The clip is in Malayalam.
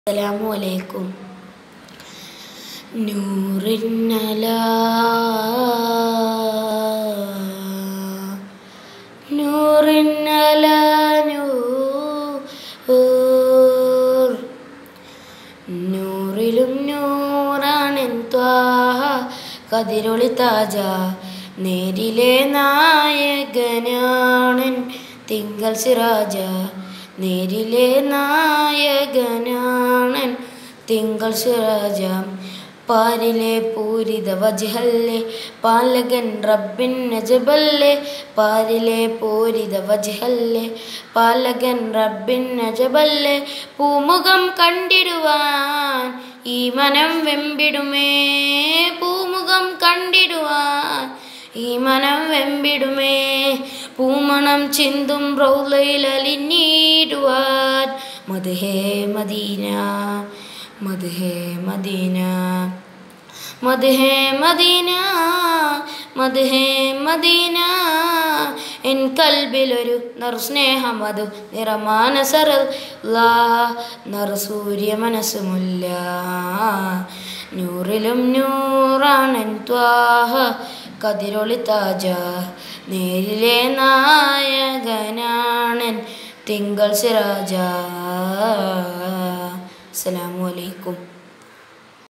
അസ്സലാമു അലൈക്കും നൂറിന്നല നൂറിന്നല നൂർ നൂറിലും നൂറാണെൻ ത്വാഹ കതിരൊളി താജ നേരിലെ നായകനാണൻ തിങ്കൾ സിറാജ നേരിലെ നായകനാണൻ തിങ്കൾ സിറാജ പാരിലെ പൂരിത വജ്ഹല്ലേ പാലകൻ റബ്ബിൻ നജബല്ലേ പാരിലെ പൂരിത വജ്ഹല്ലേ പാലകൻ റബ്ബിൻ നജബല്ലേ പൂമുഖം കണ്ടിടുവാൻ ഈ മനം വെമ്പിടുമേ പൂമുഖം കണ്ടിടുവാൻ ഈ മനം വെമ്പിടുമേ പൂമണം ചിന്തും റൗലയിൽ അലിഞ്ഞിടുവാൻ മധുഹേ മദീന മധുഹേ മദീന മധുഹേ മദീന മധുഹേ മദീന എൻ കൽബിലൊരു നറുസ്നേഹമതു നിറമാനസറല്ല നറുസൂര്യ മനസ്സുമുല്ല നൂറിലും നൂറാണൻ ത്വാഹ കതിരൊളി താജ നേരിലെ നായകനാണൻ തിങ്കൾ സിറാജ അസ്സലാമു അലൈക്കും